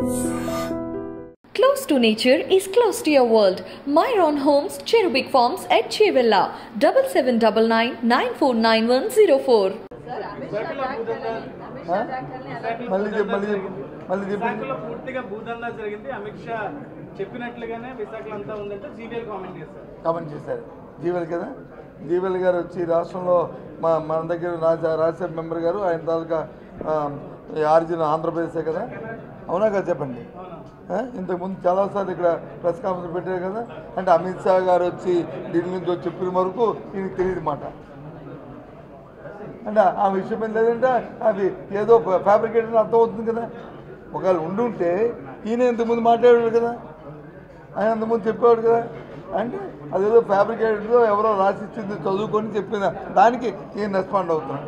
Close to nature is close to your world. Myron Homes, Cherubic Farms at Chevilla, double seven double nine nine four nine one zero four. ఆ? మళ్ళీ చెప్పు మళ్ళీ చెప్పు మళ్ళీ చెప్పు విశాఖలో పూర్తిగా భూదందా జరిగింది అమిత్ షా చెప్పినట్లుగానే విశాఖలో అంతా ఉందంటే సీరియల్ కామెంట్ చేశారు కామెంట్ చేశారు జీవల్ కదా జీవల్ గారు వచ్చి రాష్ట్రంలో మా మన దగ్గర రాజా రాజ్యసభ మెంబర్ గారు ఆయన తాలూకా ఆరిజిన్ ఆంధ్రప్రదేశే కదా అవునా కదా చెప్పండి ఆ? ఇంతకుముందు చాలాసార్లు ఇక్కడ ప్రెస్ కాన్ఫరెన్స్ పెట్టారు కదా అంటే అమిత్ షా గారు వచ్చి దీని మీద వచ్చి చెప్పిన వరకు ఈయనకి తెలియదు మాట అంటే ఆ విషయం ఏం లేదంటే అది ఏదో ఫ్యాబ్రికేషన్ అర్థమవుతుంది కదా ఒకవేళ ఉండుంటే ఈయన ఇంతకుముందు మాట్లాడాడు కదా ఆయన అంతకుముందు చెప్పేవాడు కదా అంటే అదేదో ఫ్యాబ్రికేటెడ్లో ఎవరో రాసిచ్చింది చదువుకొని చెప్పిన దానికి ఈయన రెస్పాండ్ అవుతున్నాడు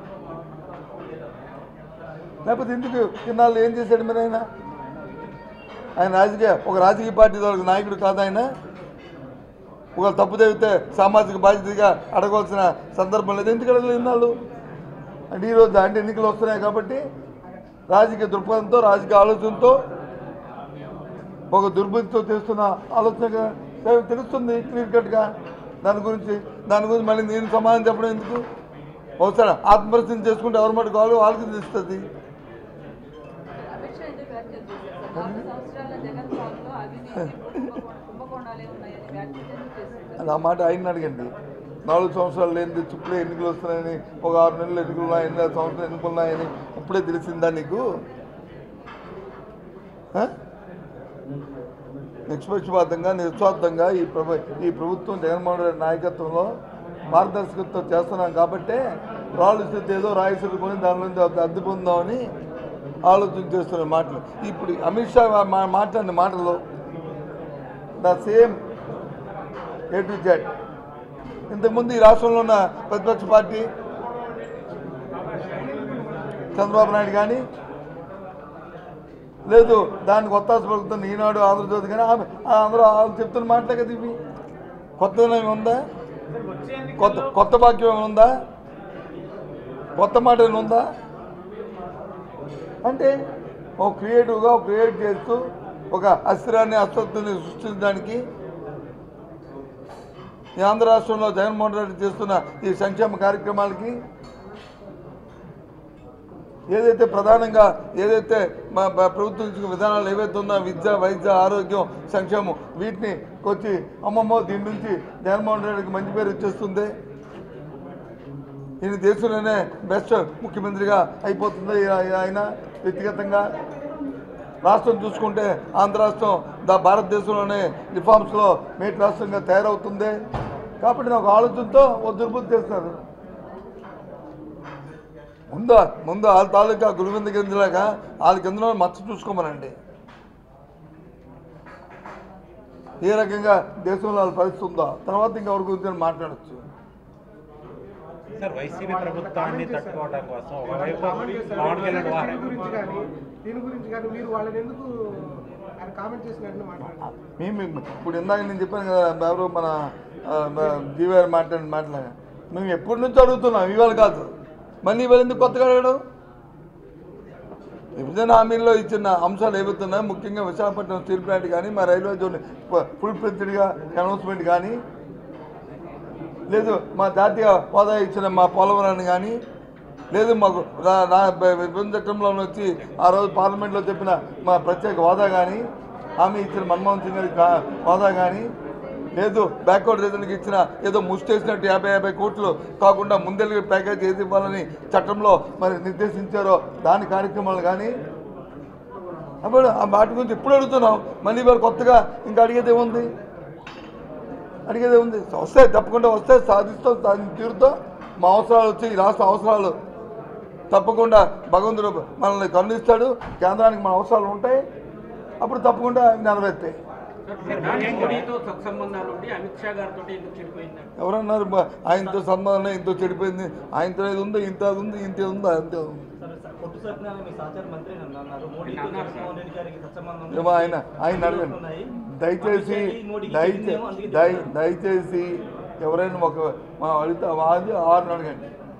లేకపోతే ఎందుకు ఇన్నాళ్ళు ఏం చేశాడు మరి ఆయన ఆయన రాజకీయ ఒక రాజకీయ పార్టీ తరగతి నాయకుడు కాదు ఆయన ఒక తప్పు జరిగితే సామాజిక బాధ్యతగా అడగవలసిన సందర్భం లేదు ఎందుకు అడగలేదు ఇన్నాళ్ళు అంటే ఈరోజు అంటే ఎన్నికలు వస్తున్నాయి కాబట్టి రాజకీయ దృక్పథంతో రాజకీయ ఆలోచనతో ఒక దుర్బుద్ధితో చేస్తున్న ఆలోచన కదా తె- తెలుస్తుంది క్లియర్ కట్గా దాని గురించి దాని గురించి మళ్ళీ నేను సమాధానం చెప్పడం ఎందుకు ఒకసారి ఆత్మపరిచయం చేసుకుంటే ఎవరి మటు కావాలి వాళ్ళకి తెలుస్తుంది అమిత్ షా ఎందుకు వ్యాఖ్యలు చేశారు సార్ నాలుగు సంవత్సరాల జగన్ పాలనలో అవినీతి కుంభకో- కుంభకోణాలే ఉన్నాయని వ్యాఖ్యలు ఎందుకు చేశారు అది ఆ మాట ఆయన అడగండి నాలుగు సంవత్సరాలు లేనిది చుప్పుడే ఎన్నికలు వస్తున్నాయని ఒక ఆరు నెలలు ఎన్నికలు ఉన్నాయని ఐదు సంవత్సరాలు ఎన్నికలు ఉన్నాయని ఇప్పుడే తెలిసిందా నీకు ఆ? నిష్పక్షపాతంగా నిస్వార్థంగా ఈ ప్రభు ఈ ప్రభుత్వం జగన్మోహన్ రెడ్డి నాయకత్వంలో మార్గదర్శకత్వం చేస్తున్నాం కాబట్టే రాళ్ళు స్థితి ఏదో రాయసులు కొని దాని నుంచి అద్దె- అద్దె పొందామని ఆలోచన చేస్తున్న మాటలు ఇప్పుడు అమిత్ షా మా- మాట్లాడిన మాటలు the same A to Z ఇంతకుముందు ఈ రాష్ట్రంలో ఉన్న ప్రతిపక్ష పార్టీ చంద్రబాబు నాయుడు కానీ లేదు దానికి ఒత్తాస పలుకుతున్న ఈనాడు ఆంధ్రజ్యోతి కానీ ఆమె ఆ అందరూ వాళ్ళు చెప్తున్న మాటలే కదా ఇవి కొత్తదనం ఏమైనా ఉందా వచ్చే ఎన్నికల్లో కొత్త కొత్త వాక్యం ఏమైనా ఉందా కొత్త మాట ఏమైనా ఉందా అంటే ఒక క్రియేటివ్గా ఒక క్రియేట్ చేస్తూ ఒక అస్థిరాన్ని అస్వస్థని సృష్టించడానికి ఈ ఆంధ్ర రాష్ట్రంలో జగన్మోహన్ రెడ్డి చేస్తున్న ఈ సంక్షేమ కార్యక్రమాలకి ఏదైతే ప్రధానంగా ఏదైతే మా మా ప్రభుత్వం ఇచ్చిన విధానాలు ఏవైతే ఉన్నా విద్య వైద్య ఆరోగ్యం సంక్షేమం వీటిని వచ్చి అమ్మమ్మ దీని నుంచి జగన్మోహన్ రెడ్డికి మంచి పేరు వచ్చేస్తుంది ఈయన దేశంలోనే బెస్ట్ ముఖ్యమంత్రిగా అయిపోతుంది ఈ- ఆయన వ్యక్తిగతంగా రాష్ట్రం చూసుకుంటే ఆంధ్ర రాష్ట్రం దా భారతదేశంలోనే రిఫార్మ్స్లో మేటి రాష్ట్రంగా తయారవుతుంది కాబట్టి నాకు ఆలోచనతో ఓ దుర్బుద్ధి చేస్తున్నారు ముందు ముందు వాళ్ళ తాలూకా గురువింద గింజలాగా వాళ్ళ కింద మచ్చ చూసుకోమనండి ఏ రకంగా దేశంలో వాళ్ళ పరిస్థితి ఉందో తర్వాత ఇంకెవరి గురించి నేను మాట్లాడచ్చు సార్ వైసీపీ ప్రభుత్వాన్ని తట్టుకోవడం కోసం ఒకవైపు కామెంట్ చేశారు. పవన్ కళ్యాణ్ దీని వారు గురించి కానీ దీని గురించి కానీ మీరు వాళ్ళని ఎందుకు ఆయన కామెంట్ చేసినట్టు మాట్లాడారు మేము ఇప్పుడు ఇందాక నేను చెప్పాను కదా ఎవరు మన జీవారు మాట్లాడిన మాట్లాడ మేము ఎప్పటి నుంచో అడుగుతున్నాం ఇవాళ కాదు మళ్ళీ ఇవాళ ఎందుకు కొత్తగా అడగడం విభజన హామీల్లో ఇచ్చిన అంశాలు ఏవైతున్నాయో ముఖ్యంగా విశాఖపట్నం స్టీల్ ప్లాంట్ కానీ మా రైల్వే జోన్ ఫుల్ ఫ్లెడ్జ్డ్గా అనౌన్స్మెంట్ కానీ లేదు మా జాతీయ హోదా ఇచ్చిన మా పోలవరాన్ని కానీ లేదు మాకు రా- నా విభజన చట్టంలో వచ్చి ఆ రోజు పార్లమెంట్లో చెప్పిన మా ప్రత్యేక హోదా కానీ హామీ ఇచ్చిన మన్మోహన్ సింగ్ గారికి కా- హోదా కానీ లేదు బ్యాక్వర్డ్ రీజన్కి ఇచ్చిన ఏదో ముష్టేసినట్టు యాభై యాభై కోట్లు కాకుండా ముందెళ్ళి ప్యాకేజ్ ఏది ఇవ్వాలని చట్టంలో మరి నిర్దేశించారో దాని కార్యక్రమాలు కానీ అప్పుడు ఆ వాటి గురించి ఎప్పుడు అడుగుతున్నాం మళ్ళీ వారు కొత్తగా ఇంకా అడిగేది ఏముంది అడిగేది ఉంది వస్తే తప్పకుండా వస్తే సాధిస్తాం సాధి తీరుతాం మా అవసరాలు వచ్చి ఈ రాష్ట్ర అవసరాలు తప్పకుండా భగవంతుడు మనల్ని కరుణిస్తాడు కేంద్రానికి మన అవసరాలు ఉంటాయి అప్పుడు తప్పకుండా అవి నెరవేర్తాయి ప్రధాని మోడీతో సత్సంబంధాలు ఉండి అమిత్ షా గారితో ఎందుకు చెడిపోయిందండి ఎవరన్నారు బా- ఆయనతో సంబంధం ఇంతో చెడిపోయింది ఆయనతో ఇది ఉంది ఇంత అది ఉంది ఇంత ఇది ఉంది అంతే ఉంది పొట్టు సత్యనారాయణ మీ సహచార మంత్రి నన్ను అన్నారు మోడీకి అన్నారు జగన్మోహన్ రెడ్డి గారికి సత్సంబంధం ఏమో ఆయన ఆయన అడగండి ఉన్నాయి. దయచేసి అందుకే ఈ మోడీకి దయచే చెందిందేమో అందుకే దయ చెప్తున్నాను. దయచేసి ఎవరైనా ఒక మా అడిగితే అది ఆరుని అడగండి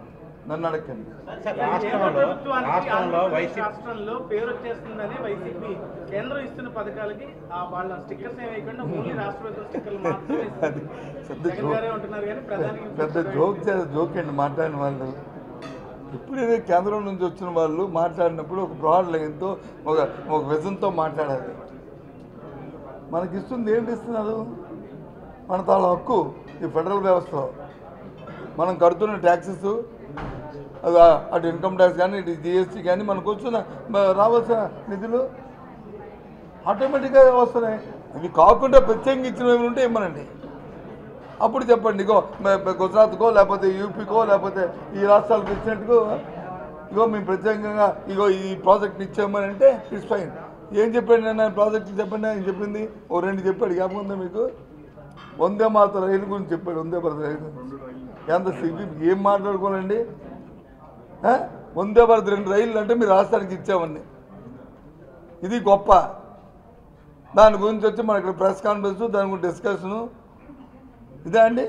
నన్ను అడగండి సార్ కేంద్ర రాష్ట్రంలో ప్రభుత్వానికి రాష్ట్రంలో ఆంధ్రప్రదేశ్ వైసీపీ రాష్ట్రంలో పేరు వచ్చేస్తుందని వైసీపీ కేంద్రం ఇస్తున్న పథకాలకి ఆ వాళ్ళ స్టిక్కర్స్ ఏమి వేయకుండా ఓన్లీ రాష్ట్ర ప్రభుత్వ స్టిక్కర్లు మాత్రమే అది ఇస్తున్నారు. పెద్ద జగన్ జోక్ గారే ఉంటున్నారు కానీ ప్రధాని పెద్ద జోక్ చే- జోక్ అండి మాట్లాడిన వాళ్ళు ఇప్పుడు ఇదే కేంద్రం నుంచి వచ్చిన వాళ్ళు మాట్లాడినప్పుడు ఒక బ్రాడ్ లైన్తో ఒక ఒక విజన్తో మాట్లాడాలి మనకి ఇస్తుంది ఏంటి ఇస్తున్నారు మన తాళ హక్కు ఈ ఫెడరల్ వ్యవస్థలో మనం కడుతున్న ట్యాక్సెస్ అది ఆ- అటు ఇన్కమ్ ట్యాక్స్ కానీ ఇటు జిఎస్టీ కానీ మనకు వచ్చిన మ- రావాల్సిన నిధులు ఆటోమేటిక్గా వస్తున్నాయి ఇవి కాకుండా ప్రత్యేకంగా ఇచ్చినవి ఉంటే ఇమ్మనండి అప్పుడు చెప్పండి ఇగో మ- మ- గుజరాత్కో లేకపోతే యూపీకో లేకపోతే ఈ రాష్ట్రాలకు ఇచ్చినట్టుగో ఇగో మేము ప్రత్యేకంగా ఇగో ఈ ప్రాజెక్ట్ ఇచ్చామని అంటే ఇట్స్ ఫైన్ ఏం చెప్పాడు నేను ప్రాజెక్ట్ చెప్పండి ఆయన చెప్పింది ఓ రెండు చెప్పాడు జ్ఞాపకం ఉందా మీకు వందే మాత రైలు గురించి చెప్పాడు వందే భారత్ రైలు గురించి ఎంత సిగ్గు ఏం మాట్లాడుకోనండి ఆ? వందే భారత్ రెండు రైళ్ళు అంటే మీరు రాష్ట్రానికి ఇచ్చామని ఇది గొప్ప దాని గురించి వచ్చి మన ఇక్కడ ప్రెస్ కాన్ఫరెన్స్ దాని గురించి డిస్కషను ఇదే అండి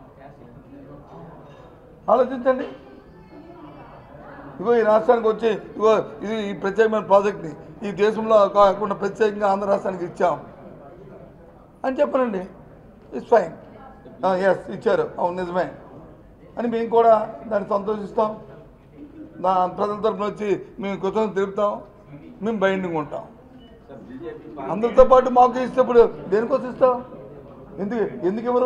ఆలోచించండి ఇగో ఈ రాష్ట్రానికి వచ్చి ఇగో ఇది ఈ ప్రత్యేకమైన ప్రాజెక్ట్ని ఈ దేశంలో కాకుండా ప్రత్యేకంగా ఆంధ్ర రాష్ట్రానికి ఇచ్చాం అని చెప్పనండి ఇట్స్ ఫైన్ ఎస్ ఇచ్చారు అవును నిజమే అని మేము కూడా దాన్ని సంతోషిస్తాం నా ప్రజల తరపున వచ్చి మేము కృతజ్ఞత తెలుపుతాం మేము బైండింగ్ ఉంటాం అందరితో పాటు మాకు ఇస్తేప్పుడు దేనికోసం ఇస్తాం ఎందుకు ఎందుకు ఇవ్వరు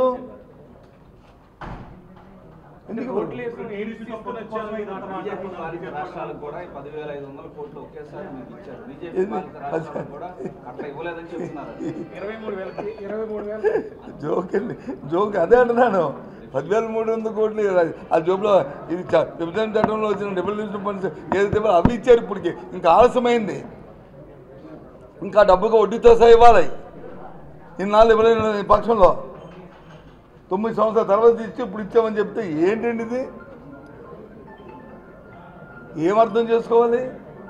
ఎందుకు ఇవ్వరు ఓట్లు వేసుకుని ఏడుస్తూ తీసుకొని వచ్చారు మీరు అంత బీజేపీ మాట్లాడుతున్నారు. పాలిత రాష్ట్రాలకు కూడా ఈ పదివేల ఐదు వందల కోట్లు ఒకేసారి మీకు ఇచ్చారు బీజేపీ ఏంది? పాలిత రాష్ట్రాలకు కూడా అట్లా ఇవ్వలేదని చెప్తున్నారు ఇరవై మూడు వేలకి ఇరవై మూడు వేలు జోక్ అండి జోక్ అదే అంటున్నాను పదివేల మూడు వందల కోట్లు అది- ఆ జోబులో ఇది చ- విభజన చట్టంలో వచ్చిన రెవల్యూషన్ ఫండ్స్ ఏదైతే ఇవ్వాలో అవి ఇచ్చారు ఇప్పటికి ఇంకా ఆలస్యమైంది ఇంకా డబ్బుగా వడ్డీతో సహా ఇవ్వాలి ఇన్నాళ్ళు ఇవ్వలేని పక్షంలో తొమ్మిది సంవత్సరాల తర్వాత ఇచ్చి ఇప్పుడు ఇచ్చామని చెప్తే ఏంటండి ఇది ఏమర్థం చేసుకోవాలి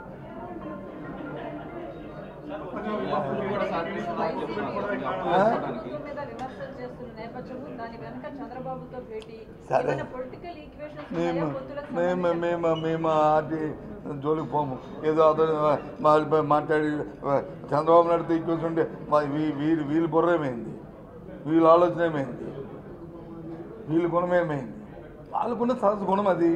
ఆ? ప్రభుత్వం మీద విమర్శలు చేస్తున్న నేపథ్యంలో దాని వెనక చంద్రబాబుతో భేటీ సరే. ఏమైనా పొలిటికల్ ఈక్వేషన్స్ మేము ఉన్నాయా పొత్తులకు మేము సంబంధించి? మేము మేము ఆటి జోలికి పోము ఏదో అతను మా- మాట్లాడి చంద్రబాబు నాయుడుతో కూర్చుంటే మా వీ- వీళ్ళు వీళ్ళు బుర్ర ఏమైంది వీళ్ళ ఆలోచన ఏమైంది వీళ్ళ గుణం ఏమైంది వాళ్ళకున్న సహజ గుణం అది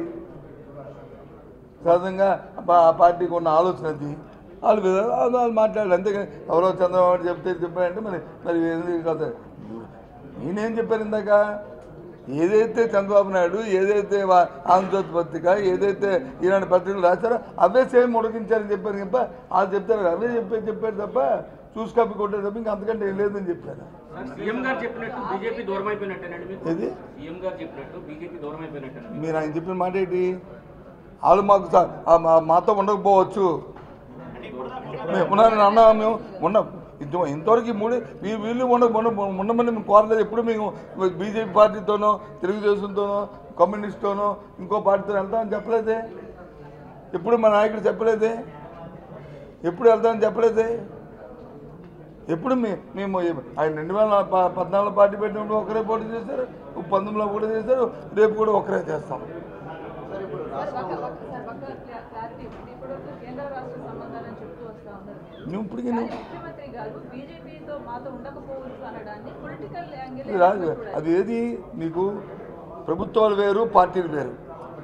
సహజంగా పా- ఆ పార్టీకి ఉన్న ఆలోచన అది వాళ్ళు విధ- వాళ్ళు వాళ్ళు మాట్లాడారు అంతేగాని ఎవరో చంద్రబాబు నాయుడు చెప్తే చెప్పారంటే మరి మరి ఎందుకు కదా నేనేం చెప్పాను ఇందాక ఏదైతే చంద్రబాబు నాయుడు ఏదైతే వా- ఆంధ్రజ్యోతి పత్రిక ఏదైతే ఈనాడు పత్రికలు రాశారో అవే సేమ్ ఉడికించారని చెప్పారు తప్ప వాళ్ళు చెప్తారు అవే చెప్పారు చెప్పారు తప్ప చూసి కప్పి కొట్టారు తప్ప ఇంకా అంతకంటే ఏం లేదని చెప్పారు సీఎం గారు చెప్పినట్టు బీజేపీ దూరం అయిపోయినట్టేనండి మీకు ఏది సీఎం గారు చెప్పినట్టు బీజేపీ దూరం అయిపోయినట్టేనండి మీరు ఆయన చెప్పిన మాట ఏంటి వాళ్ళు మాకు స- ఆ మా- మాతో ఉండకపోవచ్చు మేము ఉన్నారని అన్నా మేము ఉన్నాం ఇంత- ఇంతవరకు ఈ మూడు వీ- వీళ్ళు ఉండ ఉండ- ఉండమని మేము కోరలేదు ఎప్పుడు మేము బీజేపీ పార్టీతోనో తెలుగుదేశంతోనో కమ్యూనిస్ట్తోనో ఇంకో పార్టీతో వెళ్తామని చెప్పలేదే ఎప్పుడు మా నాయకుడు చెప్పలేదే ఎప్పుడు వెళ్తామని చెప్పలేదే ఎప్పుడు మే మేము ఆయన రెండు వేల ప- పద్నాలుగులో పార్టీ పెట్టినప్పుడు ఒకరే పోటీ చేశారు పంతొమ్మిదిలో కూడా చేశారు రేపు కూడా ఒకరే చేస్తాం సార్, ఒక- ఒక- సార్, ఒక క్లా- క్లారిటీ ఉంది. ఇప్పటివరకు కేంద్ర రాష్ట్ర సంబంధాలని చెప్తూ వస్తా ఉన్నారు మీరు. నువ్వు ఇప్పటికీ కానీ నువ్వు ముఖ్యమంత్రి గారు బీజేపీతో మాతో ఉండకపోవచ్చు అనడాన్ని పొలిటికల్ ఇది రాదు అది ఏది మీకు ప్రభుత్వాలు వేరు పార్టీలు వేరు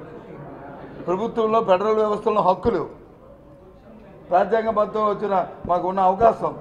ప్రభుత్వంలో ఫెడరల్ వ్యవస్థలో హక్కులు రాజ్యాంగబద్ధం వచ్చిన మాకున్న అవకాశం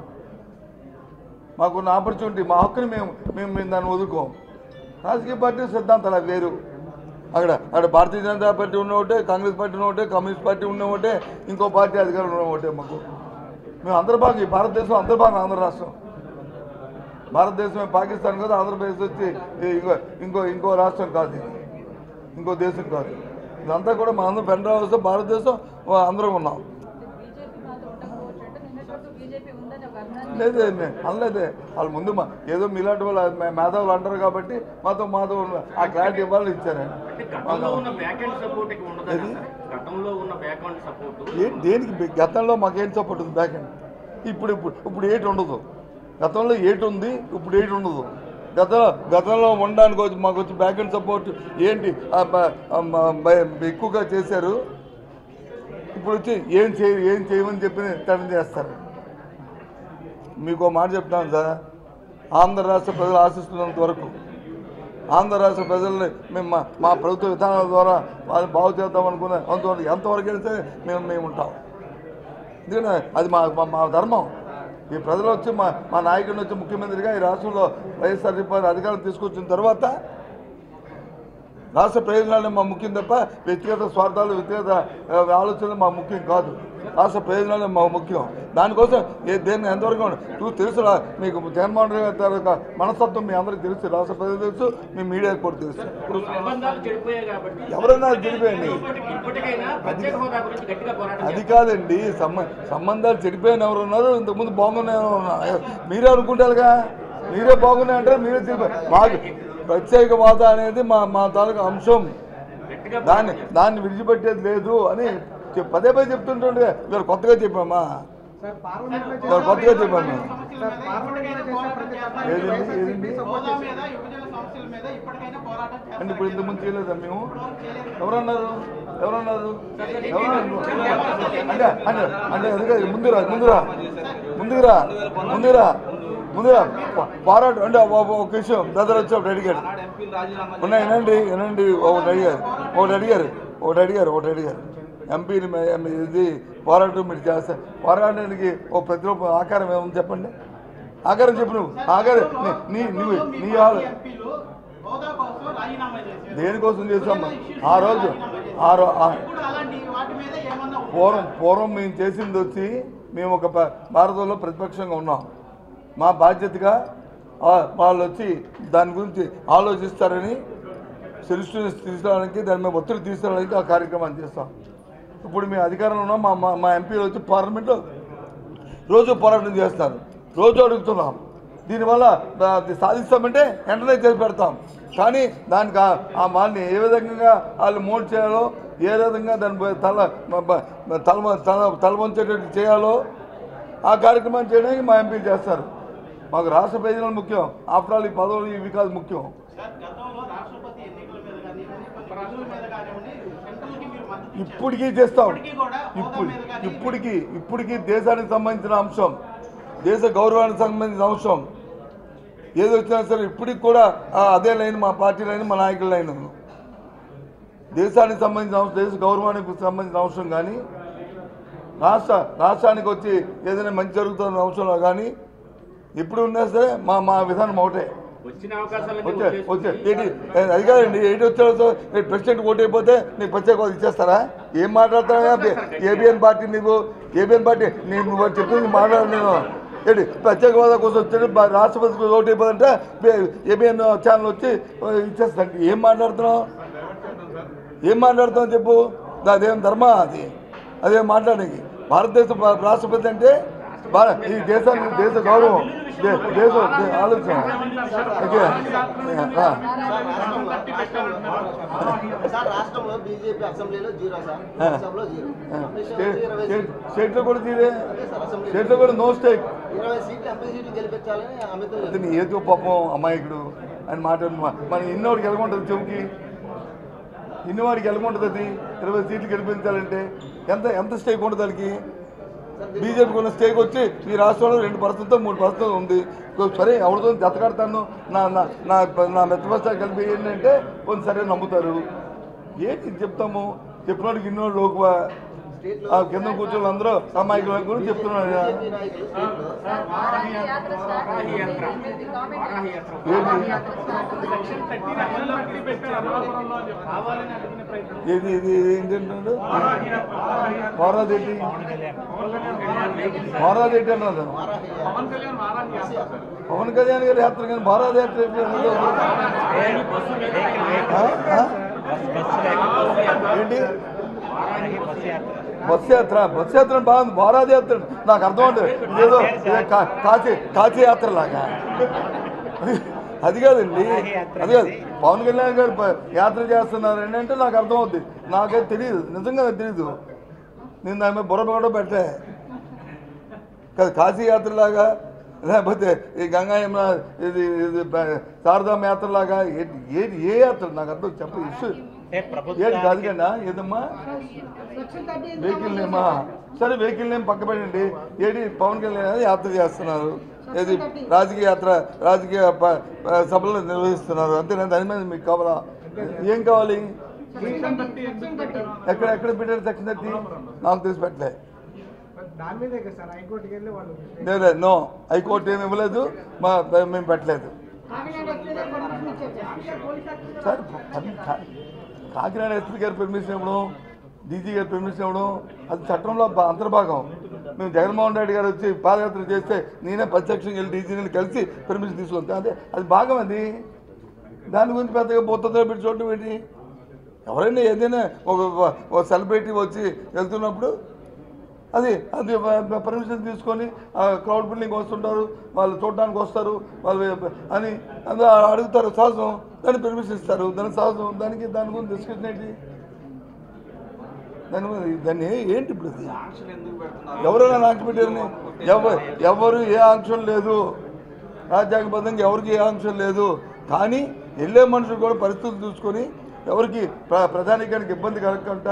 మాకున్న ఆపర్చునిటీ మా హక్కుని మేము మేము మేము దాన్ని వదులుకోం రాజకీయ పార్టీ సిద్ధాంతాలు అవి వేరు అక్కడ అక్కడ భారతీయ జనతా పార్టీ ఉన్న ఒకటే కాంగ్రెస్ పార్టీ ఉన్న ఒకటే కమ్యూనిస్ట్ పార్టీ ఉన్న ఒకటే ఇంకో పార్టీ అధికారులు ఉన్న ఒకటే మాకు మేము అంతర్భాగం ఈ భారతదేశం అంతర్భాగం ఆంధ్ర రాష్ట్రం భారతదేశమే పాకిస్తాన్ కాదు ఆంధ్రప్రదేశ్ వచ్చి ఈ ఇంకో ఇంకో ఇంకో రాష్ట్రం కాదు ఇది ఇంకో దేశం కాదు ఇదంతా కూడా మన అందరం పెండ్రా వ్యవస్థ భారతదేశం ఆ, అందరం ఉన్నాం బీజేపీ మాతో ఉండకపోవచ్చు అంటే నిన్నటి వరకు బీజేపీ ఉందని ఒక అర్థాన్ని లేదే నే- అనలేదే వాళ్ళు ముందు మా ఏదో మీలాంటి వాళ్ళు మే- మేధావులు అంటారు కాబట్టి మాతో మాతో ఉన్న- ఆ క్లారిటీ ఇవ్వాలని ఇచ్చారండి అంటే గతంలో ఉన్న బ్యాక్ అండ్ సపోర్ట్ ఇక్కడ ఉండదా ఏది? సార్ గతంలో ఉన్న బ్యాక్ అండ్ సపోర్ట్ ఏ దేనికి బె- గతంలో మాకేం సపోర్ట్ ఉంది బ్యాక్ అండ్ ఇప్పుడు ఇప్పుడు ఇప్పుడు ఏటి ఉండదు గతంలో ఏటి ఉంది ఇప్పుడు ఏటి ఉండదు గతంలో గతంలో ఉండడానికి వచ్చి మాకు వచ్చి బ్యాక్ అండ్ సపోర్ట్ ఏంటి ఆ బ- ఆ మ- భయ- ఎక్కువగా చేశారు ఇప్పుడు వచ్చి ఏం చేయ ఏం చేయమని చెప్పి తడం చేస్తారు మీకు ఒక మాట చెప్తాను సార్ ఆంధ్ర రాష్ట్ర ప్రజలు ఆశిస్తున్నంత వరకు ఆంధ్ర రాష్ట్ర ప్రజల్ని మేము మా మా ప్రభుత్వ విధానాల ద్వారా వాళ్ళని బాగు చేద్దాం అనుకున్న అంతవరకు ఎంతవరకు అయినా సరే మేము మేము ఉంటాం ఎందుకంటే అది మా మా- మా ధర్మం ఈ ప్రజలు వచ్చి మా మా నాయకుడిని వచ్చి ముఖ్యమంత్రిగా ఈ రాష్ట్రంలో వైఎస్ఆర్సీపీ అధికారం తీసుకొచ్చిన తర్వాత రాష్ట్ర ప్రయోజనాలు మా ముఖ్యం తప్ప వ్యక్తిగత స్వార్థాలు వ్యక్తిగత ఆ, ఆలోచనలు మా ముఖ్యం కాదు రాష్ట్ర ప్రయోజనాలు మా ముఖ్యం దానికోసం ఏ దేన్ని ఎంతవరకు నువ్వు తెలుసు రా- మీకు జగన్మోహన్ రెడ్డి గారి తాలూకా మనస్తత్వం మీ అందరికీ తెలుసు రాష్ట్ర ప్రజలు తెలుసు మీ మీడియాకి కూడా తెలుసు ఇప్పుడు సంబంధాలు చెడిపోయాయి కాబట్టి ఎవరన్నా చెడిపోయండి ఇప్పటికి- ఇప్పటికైనా ప్రత్యేక హోదా గురించి గట్టిగా పోరాటం అది కాదండి సంబ సంబంధాలు చెడిపోయిన ఎవరు ఉన్నారు ఇంతకుముందు బాగున్నాయి ఎవరు ఉన్నారు మీరే అనుకుంటారుగా మీరే బాగున్నాయి అంటారు మీరే చెడిపోయి మాకు ప్రత్యేక వాద అనేది మా మా తాలూకా అంశం గట్టిగా దాన్ని దాన్ని విడిచిపెట్టేది లేదు అని చెప్- పదే పదే చెప్తుంటుండే ఇవాళ కొత్తగా చెప్పామా సార్ పార్లమెంట్ లో ఇవాళ కొత్తగా చెప్పాము సార్ పార్లమెంట్ లో చేసే ప్రతి ఏదండి ఏదండి హోదా మీద విభజన సమస్యల మీద ఇప్పటికైనా పోరాటం అంటే ఇప్పుడు ఇంతకుముందు చేయలేదా మేము ఎవరన్నారు ఎవరన్నారు ఎవరన్నారు అంటే అంటే అంటే అది కాదు ముందురా ముందురా ముందుకురా ముందురా ముందురా పో- పోరాటం అంటే ఒక ఒక విషయం బ్రదర్ వచ్చి ఒకటి అడిగాడు ఆనాడు ఎంపీలు రాజీనామా ఉన్నాయి వినండి వినండి ఒకటి అడిగారు ఒకటి అడిగారు ఒకటి అడిగారు ఒకటి అడిగారు ఎంపీని మే- మీ ఇది పోరాటం మీరు చేస్తారు పోరాటానికి ఒక ప్రతిరూప ఆకారం ఏముంది చెప్పండి ఆకారం చెప్పు నువ్వు ఆకారం నీ- నీ నువ్వు నీ ఆలో ఎంపీలు హోదా కోసం రాజీనామా చేశారు దేనికోసం చేసామా ఆ రోజు ఆ రో ఆ- ఇప్పుడు అలాంటి వాటి మీద ఏమన్నా పూర్వం పూర్వం మేము చేసింది వచ్చి మేము ఒక ప- భారతంలో ప్రతిపక్షంగా ఉన్నాం మా బాధ్యతగా ఆ, వాళ్ళు వచ్చి దాని గురించి ఆలోచిస్తారని సొల్యూషన్ తీసుకోవడానికి దాని మీద ఒత్తిడి తీసుకోవడానికి ఆ కార్యక్రమాన్ని చేస్తాం ఇప్పుడు మేము అధికారంలో ఉన్నాం మా మా- మా ఎంపీలు వచ్చి పార్లమెంట్లో రోజు పోరాటం చేస్తారు రోజు అడుగుతున్నాం దీనివల్ల దా- అది సాధిస్తామంటే వెంటనే చేసి పెడతాం కానీ దానికి ఆ- ఆ వాళ్ళని ఏ విధంగా వాళ్ళు మోడ్ చేయాలో ఏ విధంగా దాని పై తల మ- బ- తల తల తల వంచేటట్టు చేయాలో ఆ కార్యక్రమాన్ని చేయడానికి మా ఎంపీలు చేస్తారు మాకు రాష్ట్ర ప్రయోజనాలు ముఖ్యం ఆఫ్టర్ ఆల్ ఈ పదవులు ఇవి కాదు ముఖ్యం సార్ గతంలో రాష్ట్రపతి ఎన్నికల మీద కానివ్వండి కొన్ని రాజుల మీద కానివ్వండి సెంట్రల్కి మీరు మద్దతు ఇచ్చారు. ఇప్పటికీ చేస్తాం ఇప్పటికీ కూడా హోదా ఇప్పుడు మీద కానీ ఇప్పటికీ ఇప్పటికీ దేశానికి సంబంధించిన అంశం దేశ గౌరవానికి సంబంధించిన అంశం ఏది వచ్చినా సరే ఇప్పటికి కూడా ఆ, అదే లైన్ మా పార్టీ లైన్ మా నాయకుల లైన్ దేశానికి సంబంధించిన అంశం దేశ గౌరవానికి సంబంధించిన అంశం కానీ రాష్ట్ర రాష్ట్రానికి వచ్చి ఏదైనా మంచి జరుగుతున్న అంశంలో కానీ ఎప్పుడు ఉన్నా సరే మా మా విధానం ఒకటే వచ్చిన అవకాశాలన్నీ వచ్చే వదిలేసుకుని వచ్చే ఏంటి ఏ, అది కాదండి ఏంటి వచ్చాడు ప్రెసిడెంట్ ఓటు అయిపోతే నీకు ప్రత్యేక హోదా ఇచ్చేస్తారా ఏం మాట్లాడతావా ఏబిఎన్ పార్టీ నీవు ఏబిఎన్ పార్టీ నేను నువ్వు చెప్పింది మాట్లాడు నేను ఏంటి ప్రత్యేక హోదా కోసం వచ్చాడు బా- రాష్ట్రపతికి ఓటు అయిపోతుంటే ఏబిఎన్ ఛానల్ వచ్చి ఆ, ఇచ్చేస్తాడు ఏం మాట్లాడుతున్నావు ఏం మాట్లాడుతున్నావు చెప్పు అదేం ధర్మ అది అదేం మాట్లాడడానికి భారతదేశ భా- రాష్ట్రపతి అంటే భార- ఈ దేశానికి దేశ గౌరవం దే- దేశ దే- ఆలోచన ఓకే ఆ. సార్ రాష్ట్రంలో బీజేపీ అసెంబ్లీలో జీరో సార్ ఆ. లోక్సభలో జీరో అమిత్ షా స్టేట్ వచ్చి ఇరవై స్టేట్- స్టేట్లో కూడా తీరే అదే సార్ అసెంబ్లీ స్టేట్లో కూడా నో స్టేక్ ఇరవై సీట్లు ఎంపీ సీట్లు గెలిపించాలని అమిత్ అతను ఏదో పాపం అమాయకుడు అని మాట మన ఇన్నోడికి ఎలాగుంటుంది చెవుకి ఇన్నవాడికి ఎలాగుంటుంది అది ఇరవై సీట్లు గెలిపించాలంటే ఎంత ఎంత స్టేక్ ఉంటుంది దానికి బీజేపీకి ఉన్న స్టేక్ వచ్చి ఈ రాష్ట్రంలో రెండు పర్సెంట్తో మూడు పర్సెంట్ ఉంది సరే ఎవరితో జతకడతాను నా నా నా నా మెత్తపస్తాలు కలిపి ఏంటంటే కొంచెం సరే నమ్ముతారు ఏంటి ఇది చెప్తాము చెప్పినోడికి ఇన్నోడు లోకువా ఆ కింద కూర్చొని అందరూ అమాయకుల గురించి చెప్తున్నాడు ఆయన. బీజేపీ నాయకులు స్టేట్లో వారాహి యాత్ర స్టార్ట్ వారాహి యాత్ర. అయింది. కామెంట్ వారాహి యాత్ర. ఏంటి యాత్ర స్టార్ట్ అయింది. సెక్షన్ థర్టీ అమల్లో పెట్టారు కావాలని అడుగునే ప్రయత్నం ఇది ఇది ఏంటంటున్నాడు వారాది ఏంటి వారాది ఏంటి అన్నది పవన్ కళ్యాణ్ వారాహి యాత్ర పవన్ కళ్యాణ్ గారి యాత్ర కానీ భారత యాత్ర ఏంటి అన్నది? ఆ? ఆ? ఏంటి బస్ యాత్ర బస్ యాత్ర బాగుంది భారత యాత్ర నాకు అర్థం ఉంటుంది ఇదేదో ఇదే కా- కాశీ కాశీ యాత్ర లాగా అది- అది కాదండి అది కాదు పవన్ కళ్యాణ్ గారు ప- యాత్ర చేస్తున్నారు అంటే నాకు అర్థం అవుద్ది నాకైతే తెలియదు నిజంగా నాకు తెలియదు నేను దాని మీద బుర్ర కూడా పెట్టే కాదు కాశీ యాత్రలాగా లేకపోతే ఈ గంగా యమున ఇది ఇది బ- శారదామ యాత్రలాగా ఏంటి ఏది ఏ యాత్ర నాకు అర్థం చెప్ప ఇష్యూ అంటే ఏంటి ప్రభుత్వానికి కాదుకన్నా ఏదమ్మా వెహికల్ నేమా సరే వెహికల్ నేమ్ పక్క పెట్టండి ఏది పవన్ కళ్యాణ్ యాత్ర చేస్తున్నారు ఏది రాజకీయ యాత్ర రాజకీయ ప- ప- సభలు నిర్వహిస్తున్నారు అంతేనా దాని మీద మీకు కావాలా ఏం కావాలి ఎక్కడ ఎక్కడ పెట్టారు సెక్షన్ థర్టీ నాకు తెలిసి పెట్టలే దాని మీదే కదా సార్ హైకోర్టుకి వెళ్ళి వాళ్ళు లేదు నో హైకోర్టు ఏమి ఇవ్వలేదు మా మేము పెట్టలేదు సార్ అది కా- కాకినాడ ఎస్పీ గారి పర్మిషన్ ఇవ్వడం డీజీ గారి పర్మిషన్ ఇవ్వడం అది చట్టంలో బ- అంతర్భాగం మేము జగన్మోహన్ రెడ్డి గారు వచ్చి పాదయాత్ర చేస్తే నేనే ప్రత్యక్షంగా వెళ్ళి డీజీని కలిసి పర్మిషన్ తీసుకుంటాను అదే అది భాగం అది దాని గురించి పెద్దగా బొత్తతో పెట్టి చూడటం ఏంటి ఎవరైనా ఏదైనా ఒక ఒక సెలబ్రిటీ వచ్చి వెళ్తున్నప్పుడు అది అది పర్మిషన్ తీసుకొని క్రౌడ్ బిల్డింగ్ వస్తుంటారు వాళ్ళు చూడడానికి వస్తారు వాళ్ళు అని అది అడుగుతారు సహజం దాన్ని పర్మిషన్ ఇస్తారు దానికి సహజం దానికి దాని గురించి డిస్కషన్ ఏంటి దాని మీద దాన్ని ఏంటి ఇప్పుడు ఇది ఆంక్షలు ఎందుకు పెడుతున్నారు ఎవరైనా ఆంక్ష పెట్టారని ఎవరు ఎవరు ఏ ఆంక్షలు లేదు రాజ్యాంగబద్ధంగా ఎవరికి ఏ ఆంక్షలు లేదు కానీ వెళ్ళే మనుషులు కూడా పరిస్థితులు చూసుకొని ఎవరికి ప్ర ప్రధానికానికి ఇబ్బంది కలగకుండా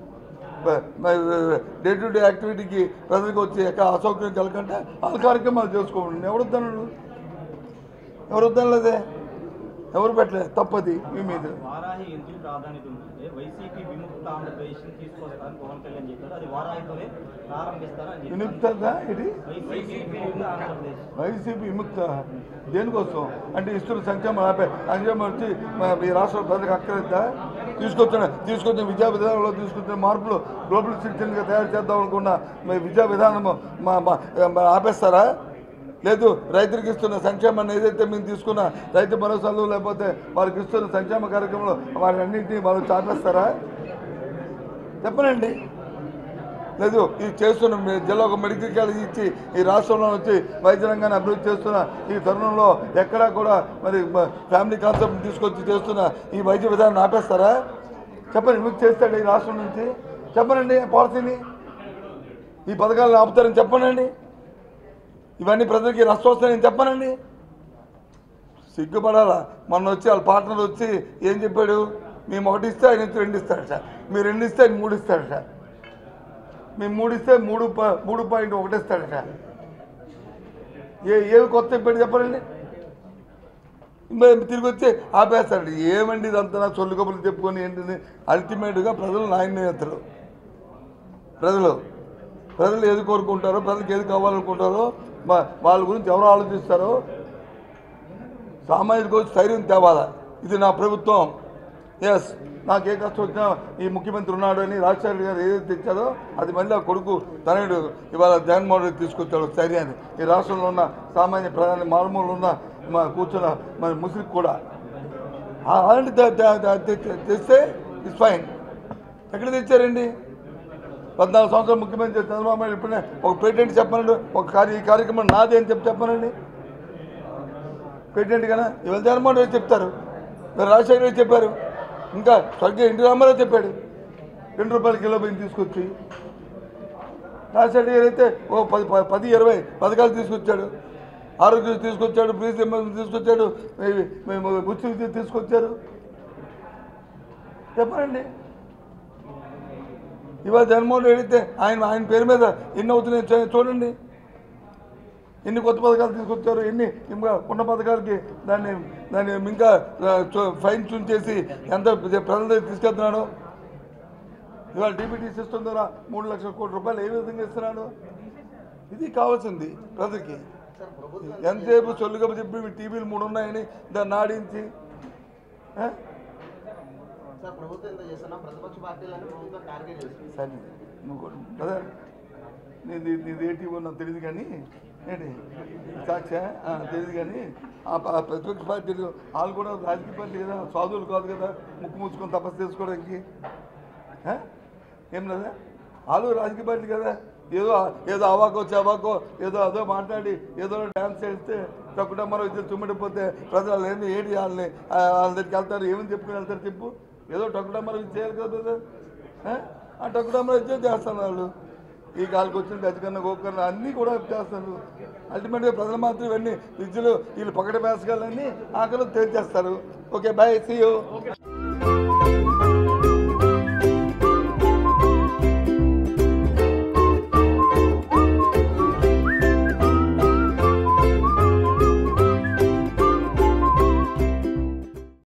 డే టు డే యాక్టివిటీకి ప్రజలకు వచ్చి ఎక్కడ అసౌకర్యం కలగకుండా ఆ కార్యక్రమాలు చేసుకోండి ఎవరు వద్దన్నాడు ఎవరు వద్దనలేదే ఎవరు పెట్టలేదు తప్పది మీ మీద వారాహి ఎందుకు ప్రాధాన్యత ఉందంటే వైసీపీ విముక్త ఆంధ్రప్రదేశ్ తీసుకొస్తారని పవన్ కళ్యాణ్ చెప్పారు అది వారాహితోనే ప్రారంభిస్తారని చెప్పారు వినుక్తంగా ఇది వైసీపీ విముక్త ఆంధ్రప్రదేశ్ వైసీపీ విముక్త దేనికోసం అంటే ఇస్తున్న సంక్షేమ ఆపే సంక్షేమం వచ్చి మా- మీ రాష్ట్ర ప్రజలకు అక్కర్లేదా తీసుకొచ్చిన తీసుకొచ్చిన విద్యా విధానంలో తీసుకొచ్చిన మార్పులు గ్లోబల్ సిటిజన్గా తయారు చేద్దాం అనుకున్న మీ విద్యా విధానము మా మా- మా ఆపేస్తారా లేదు రైతులకు ఇస్తున్న సంక్షేమాన్ని ఏదైతే మేము తీసుకున్న రైతు భరోసాలు లేకపోతే వారికి ఇస్తున్న సంక్షేమ కార్యక్రమంలో వారి అన్నింటినీ వాళ్ళు చాపేస్తారా చెప్పనండి లేదు ఇది చేస్తున్న మీ జిల్లా ఒక మెడికల్ కాలేజ్ ఇచ్చి ఈ రాష్ట్రంలో వచ్చి వైద్య రంగాన్ని అభివృద్ధి చేస్తున్న ఈ తరుణంలో ఎక్కడా కూడా మరి మ- ఫ్యామిలీ కాన్సెప్ట్ తీసుకొచ్చి చేస్తున్న ఈ వైద్య విధానం ఆపేస్తారా చెప్పండి విముక్తి చేస్తాడు ఈ రాష్ట్రం నుంచి చెప్పనండి పాలసీని ఈ పథకాలను ఆపుతారని చెప్పనండి ఇవన్నీ ప్రజలకి నష్టం వస్తాయని చెప్పనండి సిగ్గుపడాలా మొన్న వచ్చి వాళ్ళ పార్ట్నర్ వచ్చి ఏం చెప్పాడు మేము ఒకటి ఇస్తే ఆయన వచ్చి రెండు ఇస్తాడు సార్ మీరు రెండు ఇస్తే ఆయన మూడు ఇస్తాడు సార్ మేము మూడు ఇస్తే మూడు పా- మూడు పాయింట్ ఒకటి ఇస్తాడు సార్ ఏ ఏవి కొత్త ఇప్పుడు చెప్పండి మరి తిరిగి వచ్చి ఆపేస్తాడు ఏమండి ఇదంతా సొల్లు కబుర్లు చెప్పుకొని ఏంటిది అల్టిమేట్గా ప్రజలు నాయన ఎత్తరు ప్రజలు ప్రజలు ఏది కోరుకుంటారో ప్రజలకు ఏది కావాలనుకుంటారో మా- వాళ్ళ గురించి ఎవరు ఆలోచిస్తారో సామాజిక వచ్చి ధైర్యం తేవాలా ఇది నా ప్రభుత్వం ఎస్ నాకు ఏ కష్టం వచ్చినా ఈ ముఖ్యమంత్రి ఉన్నాడు అని రాజశేఖర గారు ఏదైతే తెచ్చారో అది మళ్ళీ ఆ కొడుకు తనయుడు ఇవాళ జగన్మోహన్ రెడ్డి తీసుకొచ్చాడు ధైర్యాన్ని ఈ రాష్ట్రంలో ఉన్న సామాన్య ప్రధాని మారుమూలలో ఉన్న మా కూర్చున్న మన ముస్లిం కూడా ఆ- అలాంటి తే- తే- తే- తె- తెస్తే ఇట్స్ ఫైన్ ఎక్కడ తెచ్చారండి పద్నాలుగు సంవత్సరాలు ముఖ్యమంత్రి చంద్రబాబు నాయుడు ఇప్పుడే ఒక పేటెంట్ చెప్పనండి ఒక కార్య ఈ కార్యక్రమం నాది అని చెప్పి చెప్పనండి పేటెంట్ కదా ఇవాళ జగన్మోహన్ రెడ్డి చెప్తారు మరి రాజశేఖర రెడ్డి చెప్పారు ఇంకా స్వర్గీయ ఎన్టీ రామారావు చెప్పాడు రెండు రూపాయల కిలో బియ్యం తీసుకొచ్చి రాజశేఖర గారు అయితే ఓ పది ప- పది ఇరవై పథకాలు తీసుకొచ్చాడు ఆరోగ్యం తీసుకొచ్చాడు ప్రీతి తీసుకొచ్చాడు ఈ- మేము ఉచిత విద్య తీసుకొచ్చారు చెప్పండి ఇవాళ జగన్మోహన్ రెడ్డి అయితే ఆయన ఆయన పేరు మీద ఎన్ని అవుతున్నాయి చూ- చూడండి ఎన్ని కొత్త పథకాలు తీసుకొచ్చారు ఎన్ని ఇంకా ఉన్న పథకాలకి దాన్ని దాన్ని ఇంకా ఆ, చూ- ఫైన్ చూన్ చేసి ఎంత ప్రజల దగ్గర తీసుకెళ్తున్నాడు ఇవాళ డీబీటీ సిస్టమ్ ద్వారా మూడు లక్షల కోట్ల రూపాయలు ఏ విధంగా ఇస్తున్నాడు ఇది కావాల్సింది ప్రజలకి ఎంతసేపు చొల్లుగా చెప్పి మీ టీవీలు మూడు ఉన్నాయని దాన్ని ఆడించి ఆ? సార్ ప్రభుత్వం ఎంత చేస్తున్నా ప్రతిపక్ష పార్టీలను ప్రభుత్వం టార్గెట్ చేస్తుంది సరే నువ్వు కూడా బ్రదర్ నీది నీది ఏ టీవీ నాకు తెలియదు కానీ ఏంటి సాక్ష తెలియదు కానీ ఆ ప- ఆ ప్రతిపక్ష పార్టీలు వాళ్ళు కూడా రాజకీయ పార్టీ కదా సాధువులు కాదు కదా ముక్కు ముచ్చుకొని తపస్సు చేసుకోవడానికి ఆ? ఏం లేదా వాళ్ళు రాజకీయ పార్టీ కదా ఏదో ఏదో అవాకో వచ్చి అవాకో ఏదో అదో మాట్లాడి ఏదో డ్యాన్స్ చేస్తే తక్కువ మరో ఇద్దరు తుమ్మిడిపోతే ప్రజలు ఏంటి ఏంటి వాళ్ళని ఆ, వాళ్ళ దగ్గరికి వెళ్తారు ఏమని చెప్పుకుని వెళ్తారు చెప్పు ఏదో టొక్కడమ్మర చేయాలి కదా బ్రదర్ ఆ? ఆ టొక్కడమ్మర ఇచ్చే చేస్తాను వాళ్ళు ఈ కాలుకి వచ్చిన గజకన్న గోకన్న అన్నీ కూడా చేస్తారు అల్టిమేట్గా ప్రజలు మాత్రం ఇవన్నీ విద్యలు వీళ్ళు పకడ వేసగాలని ఆకలి తేల్చేస్తారు ఓకే బాయ్ సీ యూ